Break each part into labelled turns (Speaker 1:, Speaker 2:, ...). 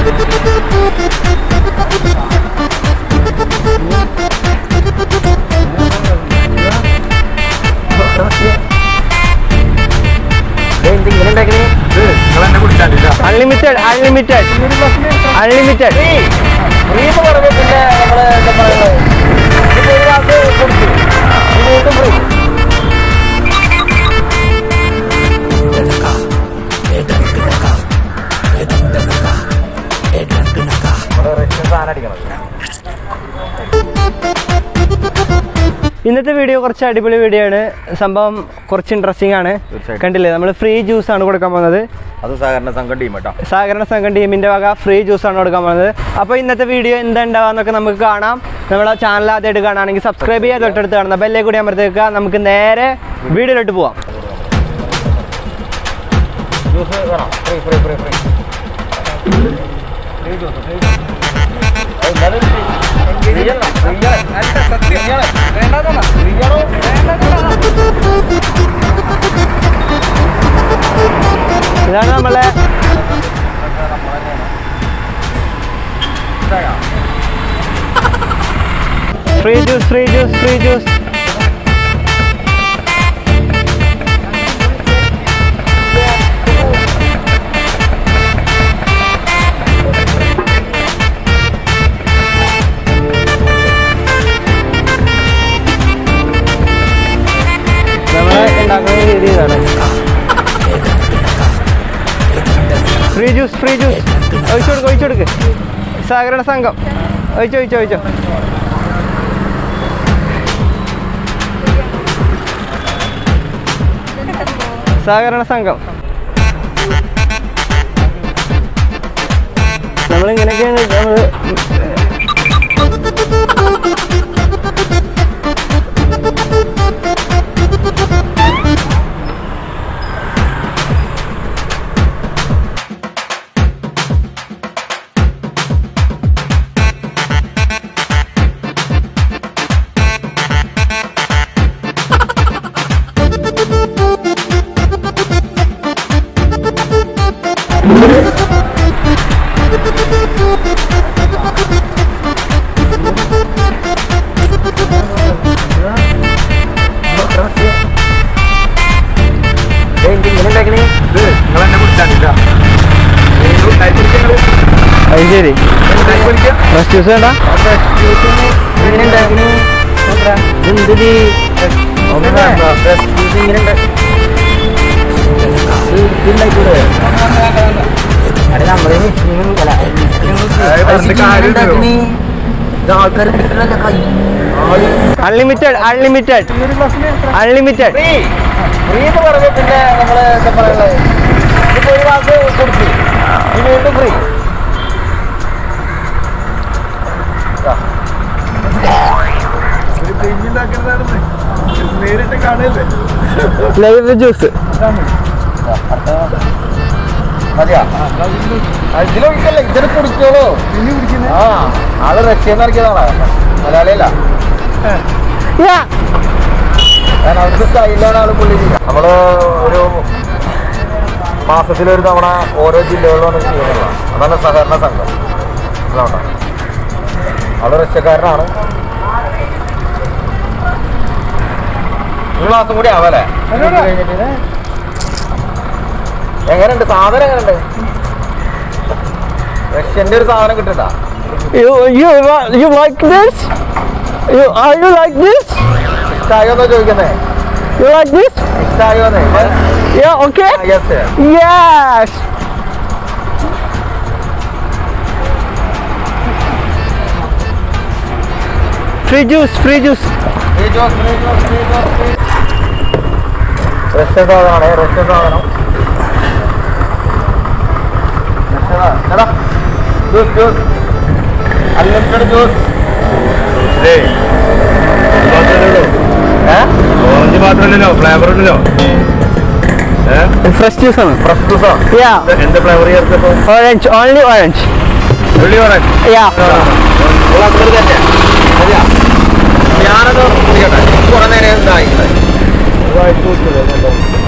Speaker 1: Unlimited unlimited unlimited ഇന്നത്തെ video കുറച്ച് അടിപൊളി വീഡിയോ ആണ് സംഭവം കുറച്ച് ഇൻട്രസ്റ്റിംഗ് ആണ്
Speaker 2: തീർച്ചയായിട്ടും.
Speaker 1: കണ്ടില്ലേ നമ്മൾ ഫ്രീ ജ്യൂസ് ആണ് കൊടുക്കാൻ പോകുന്നത്
Speaker 2: അത് സഹകരണ സംഘം ടീം കേട്ടോ
Speaker 1: സഹകരണ സംഘം ടീമിന്റെ വക ഫ്രീ ജ്യൂസ് ആണ് കൊടുക്കാൻ പോകുന്നത് അപ്പോൾ ഇന്നത്തെ വീഡിയോ എന്താ ഉണ്ടാവാന്നൊക്കെ നമുക്ക് കാണാം നമ്മളെ ചാനൽ ആദ്യമായിട്ട് കാണുകയാണെങ്കിൽ സബ്സ്ക്രൈബ് ചെയ്യാൻ തൊട്ടടുത്ത് കാണുന്ന ബെല്ലേ കൂടി അമർത്തേക്കുക നമുക്ക് നേരെ വീഡിയോയിലോട്ട് പോവാം
Speaker 2: ജ്യൂസ് വേണം free free free free free juice free
Speaker 1: ഇതാണ് നമ്മളെ free juice free juice free juice നമ്മൾ ഉണ്ടാക്കുന്ന രീതി ഇതാണ് ഫ്രീ ജ്യൂസ് ഫ്രീ ജ്യൂസ് ഒഴിച്ചു കൊടുക്ക് ഒഴിച്ചു കൊടുക്ക് സഹകരണ സംഘം ഒഴിച്ചോ ഒഴിച്ചോ ഒഴിച്ചോ സഹകരണ സംഘം നമ്മളിങ്ങനെയൊക്കെയാണ് നമ്മൾ അത് ശരി ഫ്രഷ് ജ്യൂസ് വേണ്ട എന്തിരി അൺലിമിറ്റഡ് അൺലിമിറ്റഡ് അൺലിമിറ്റഡ്
Speaker 2: ഫ്രീ എന്ന് പറഞ്ഞ പിന്നെ നമ്മള് എന്താ പറയുള്ളത് ഇപ്പൊ ഒരു മാസം കൊടുത്തു ഇനി വീണ്ടും ഫ്രീ നേരിട്ട് കാണല്ലേ
Speaker 1: ലൈവ് ജ്യൂസ്
Speaker 2: മതിയാ ഇതിലൊഴിക്കല്ലേ ഇതിന് കുടിച്ചോളൂ ആ ആള് റഷ്യന്ന് ഇറക്കിയതാണ് മലയാളിയല്ല ഞാൻ അവിടുത്തെ സ്റ്റൈലാണ് ആള് പുള്ളി നമ്മള് ഒരു മാസത്തിലൊരു തവണ ഓരോ ജില്ലകളിലാണ് ചെയ്യുന്നത് അതാണ് സഹകരണ സംഘം അതുകൊണ്ടാ ആള് റഷ്യക്കാരനാണ് ഒരു മാസം കൂടി ആവല്ലേ എങ്ങനെയുണ്ട് സാധനം എങ്ങനെയുണ്ട് റഷ്യന്റെ ഒരു സാധനം കിട്ടണ്ട
Speaker 1: You you wa- you like this? You are you like this?
Speaker 2: ഇഷ്ടായോന്നോ ചോദിക്കുന്നേ
Speaker 1: You like this?
Speaker 2: ഇഷ്ടായോന്നേ
Speaker 1: Yeah, okay?
Speaker 2: Yes
Speaker 1: Yes. Free juice, free juice.
Speaker 2: Russian സാധനമാണ് റഷ്യൻ സാധനം juice juice unlimited juice
Speaker 3: orange മാത്രമല്ലല്ലോ ഫ്ലേവർ ഉണ്ടല്ലോ
Speaker 1: Fresh juice ആണ്.
Speaker 2: Fresh ജ്യൂസോ
Speaker 1: Yeah.
Speaker 2: എന്ത് ഫ്ലേവർ ചേർത്തപ്പോ
Speaker 1: Orange, only orange.
Speaker 3: വെള്ളി ഓറഞ്ച്
Speaker 1: Yeah.
Speaker 2: അത്ര തന്നെ മതിയാ ഞാനത് കുടിക്കട്ടെ കുറെ നേരം ഇതായി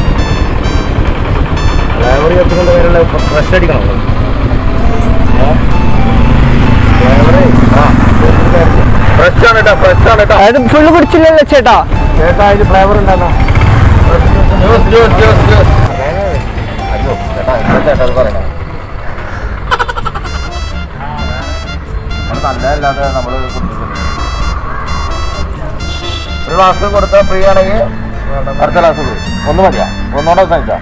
Speaker 3: ഫ്ലേവർ ചേർത്തുകൊണ്ട് വരെയുള്ള ഫ്രഷ് അടിക്കണം
Speaker 2: ആണ് കേട്ടോ ഫ്രഷ് ആണ് കേട്ടോ
Speaker 1: അത് ഫുള്ള് കുടിച്ചില്ലല്ലോ ചേട്ടാ
Speaker 2: ചേട്ടാ ഇതിൽ ഫ്ലേവർ ഉണ്ടല്ലോ ജ്യൂസ് ജ്യൂസ് ജ്യൂസ് ജ്യൂസ് അയ്യോ ചേട്ടാ എന്താ ചേട്ടാ അത് പറയണേ നമ്മൾ നല്ലതല്ലാതെ നമ്മൾ ഒരു ഗ്ലാസ് കൊടുത്താൽ ഫ്രീ ആണെങ്കിൽ അടുത്ത ഗ്ലാസ് ഫ്രീ ഒന്ന് മതിയാ ഒന്നുകൂടെ സഹിച്ചാ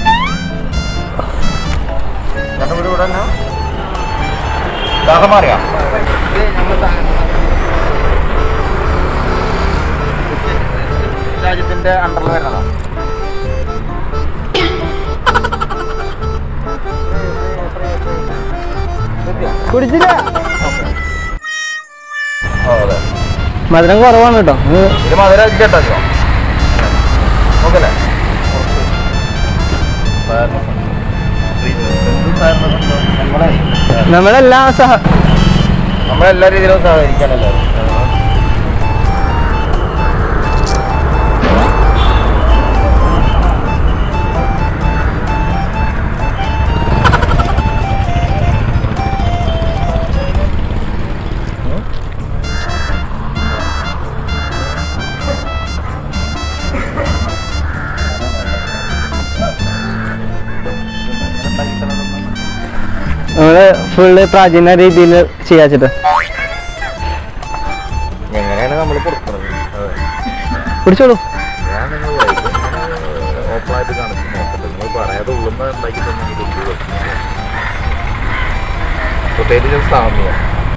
Speaker 2: രണ്ട് വീട് ഇവിടെ തന്നെ ദാഹം മാറിയാ രാജ്യത്തിന്റെ അണ്ടറിൽ വരുന്നതാണ്
Speaker 1: കുടിച്ചില്ല
Speaker 2: ഓ അതെ
Speaker 1: മധുരം കുറവാണ് കേട്ടോ ഇത്
Speaker 2: ഇത് മധുരം കേട്ടോ നോക്കല്ലേ നമ്മളെ
Speaker 1: നമ്മളെല്ലാം സഹ
Speaker 2: നമ്മളെല്ലാ രീതിയിലും സഹകരിക്കാനല്ലോ
Speaker 1: നമ്മള് ഫുള്ള് പ്രാചീന രീതിയിൽ ചെയ്യാച്ചിട്ട്
Speaker 2: എങ്ങനെയാണ് നമ്മൾ കൊടുക്കുന്നത്
Speaker 1: കുടിച്ചോളൂ
Speaker 2: ഞാൻ നിങ്ങൾ ഓപ്പണായിട്ട് കാണിച്ച് നോക്കട്ടെ നിങ്ങൾ പറയാതെ ഉള്ളുന്ന ഉണ്ടാക്കി തന്നെ പ്രത്യേകിച്ച് സാമ്യം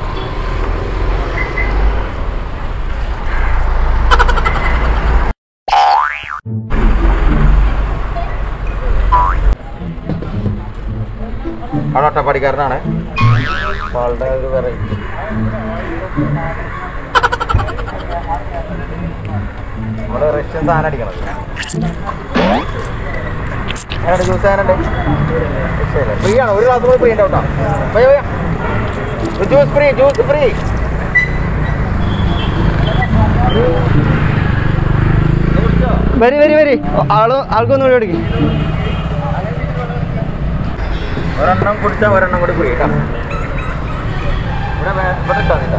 Speaker 2: അവിടെ ഒറ്റപ്പാടിക്കാരനാണ് അപ്പൊ ആളുടെ ഒരു വെറൈറ്റി നമ്മുടെ റഷ്യൻ സാധനം അടിക്കണത് എങ്ങനെ ജ്യൂസ് സാധനം ഫ്രീ ആണ് ഒരു ഗ്ലാസ് ഫ്രീ ഉണ്ടാവും കേട്ടോ ജ്യൂസ് ഫ്രീ ജ്യൂസ് ഫ്രീ
Speaker 1: വരി വരി വരി ആള് ആൾക്കൊന്നും കൂടി കൊടുക്കും
Speaker 2: ഒരെണ്ണം കുടിച്ചാൽ ഒരെണ്ണം കൂടി ഫ്രീ കേട്ടോ ഇവിടെ വേ- ഇവിടെ ഇട്ടോ നിന്റെ?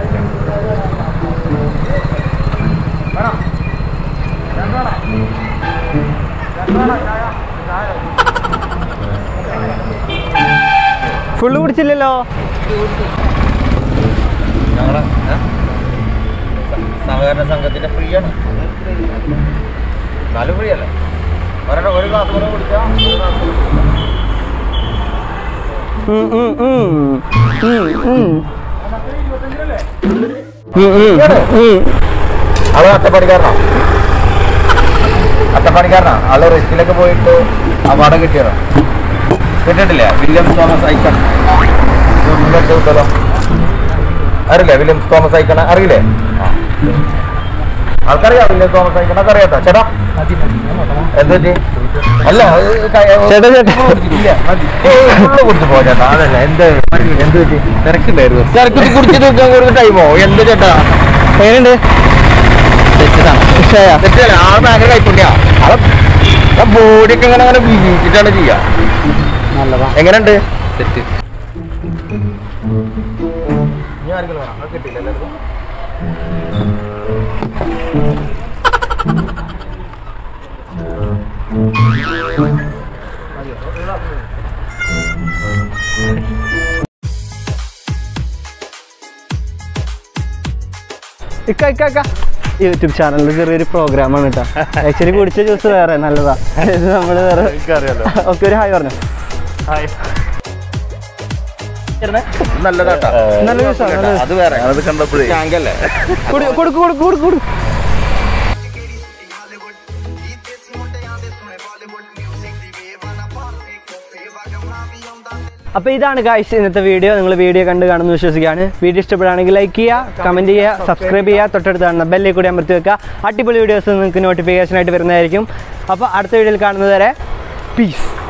Speaker 2: വേണോ? രണ്ടെണ്ണം? രണ്ടെണ്ണം ചായ? ചായ.
Speaker 1: ഫുള്ള് കുടിച്ചില്ലല്ലോ
Speaker 2: ഞങ്ങളെ ഏ? സ- സഹകരണ സംഘത്തിന്റെ ഫ്രീ ആണ് എന്നാലും ഫ്രീ അല്ലേ ഒരെണ്ണം ഒരു ഗ്ലാസ് കൂടെ കുടിച്ചാൽ ഒരു ഗ്ലാസ് കൂടെ കുടിക്കാം.
Speaker 1: ഉം, ഉം, ഉം. ഉം, ഉം. ഉം, ഉം, ഉം.
Speaker 2: അത് അട്ടപ്പാടിക്കാരനാ അട്ടപ്പാടിക്കാരനാ ആള് റിസ്കിലൊക്കെ പോയിട്ട് അവാർഡ് കിട്ടിയതാ കിട്ടിയിട്ടില്ലേ വില്യം തോമസ് ഐക്കൺ കിട്ടല്ലോ അറിയില്ലേ വില്യം തോമസ് ഐക്കൺ അറിയില്ലേ ആ. ആൾക്കറിയാം വില്യം തോമസ് ഐക്കണൊക്കെ അറിയാട്ടോ ചേട്ടാ എന്താ പറ്റി? അല്ല അത് ക-
Speaker 1: ചേട്ടാ, ചേട്ടാ.
Speaker 2: ഇല്ല, മതി. ഫുള്ള് കുടിച്ച് പോ ചേട്ടാ അതല്ല എന്ത് എന്ത് പറ്റി തിരക്കുണ്ടായിരുന്നു തിരക്ക് കുടിച്ചിട്ട് നിൽക്കാൻ കൂടുതൽ ടൈമോ എന്ത് ചേട്ടാ
Speaker 1: എങ്ങനെയുണ്ട് ഇഷ്ടമായോ?
Speaker 2: തെറ്റല്ല ആ ഭയങ്കര കൈപ്പുണ്യാ അത് ബോഡിയൊക്കെ ഇങ്ങനെ അങ്ങനെ വീട്ടിട്ടാണ് ചെയ്യാ എങ്ങനെയുണ്ട് തെറ്റ്
Speaker 1: ഇക്ക ഇക്ക ഇക്ക യൂട്യൂബ് ചാനലിൽ ചെറിയൊരു പ്രോഗ്രാമാണ് കേട്ടോ ആക്ച്വലി കുടിച്ച ജ്യൂസ് വേറെ നല്ലതാ ഇത് നമ്മള് വേറെ
Speaker 2: എനിക്കറിയാലോ
Speaker 1: ഒക്കെ ഒരു ഹായ് പറഞ്ഞു
Speaker 2: നല്ലതാട്ടാ
Speaker 1: നല്ല ജ്യൂസാ നല്ല ജ്യൂസ്.
Speaker 2: അത് വേറെ അത് കണ്ടപ്പോഴേ ടാങ്കല്ലേ
Speaker 1: കൊടു കൊടുക്ക് കൊടുക്ക് കൊടുക്ക് കൊടുക്ക് അപ്പോൾ ഇതാണ് ഗായ്സ് ഇന്നത്തെ വീഡിയോ നിങ്ങൾ വീഡിയോ കണ്ട് കാണുമെന്ന് വിശ്വസിക്കുകയാണ് വീഡിയോ ഇഷ്ടപ്പെടുകയാണെങ്കിൽ ലൈക്ക് ചെയ്യുക കമൻറ്റ് ചെയ്യുക സബ്സ്ക്രൈബ് ചെയ്യുക തൊട്ടടുത്ത് കാണുന്ന ബെല്ലിൽ കൂടി അമർത്തി വെക്കുക അടിപൊളി വീഡിയോസ് നിങ്ങൾക്ക് നോട്ടിഫിക്കേഷൻ ആയിട്ട് വരുന്നതായിരിക്കും അപ്പോൾ അടുത്ത വീഡിയോയിൽ കാണുന്നത് വരെ പീസ്